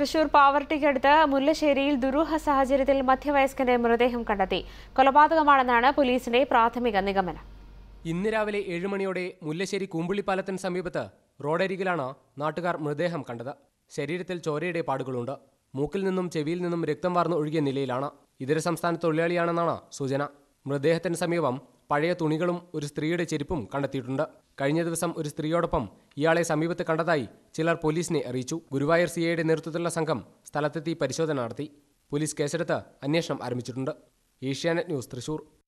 തൃശൂർ പാവർട്ടിക്കടുത്ത് മുല്ലശ്ശേരിയിൽ ദുരൂഹ സാഹചര്യത്തിൽ മധ്യവയസ്കന്റെ മൃതദേഹം കണ്ടെത്തി കൊലപാതകമാണെന്നാണ് പോലീസിന്റെ പ്രാഥമിക നിഗമനം ഇന്ന് രാവിലെ ഏഴ് മണിയോടെ മുല്ലശ്ശേരി കൂമ്പുള്ളിപ്പാലത്തിന് സമീപത്ത് റോഡരികിലാണ് നാട്ടുകാർ മൃതദേഹം കണ്ടത് ശരീരത്തിൽ ചോരയുടെ പാടുകളുണ്ട് മൂക്കിൽ നിന്നും ചെവിയിൽ നിന്നും രക്തം വാർന്ന് ഒഴുകിയ നിലയിലാണ് ഇതര സംസ്ഥാന തൊഴിലാളിയാണെന്നാണ് സൂചന മൃതദേഹത്തിന് സമീപം പഴയ തുണികളും ഒരു സ്ത്രീയുടെ ചെരുപ്പും കണ്ടെത്തിയിട്ടുണ്ട് കഴിഞ്ഞ ദിവസം ഒരു സ്ത്രീയോടൊപ്പം ഇയാളെ സമീപത്ത് കണ്ടതായി ചിലർ പോലീസിനെ അറിയിച്ചു ഗുരുവായൂർ സി ഐയുടെ നേതൃത്വത്തിലുള്ള സംഘം സ്ഥലത്തെത്തി പരിശോധന നടത്തി പോലീസ് കേസെടുത്ത് അന്വേഷണം ആരംഭിച്ചിട്ടുണ്ട് ഏഷ്യാനെറ്റ് ന്യൂസ് തൃശൂർ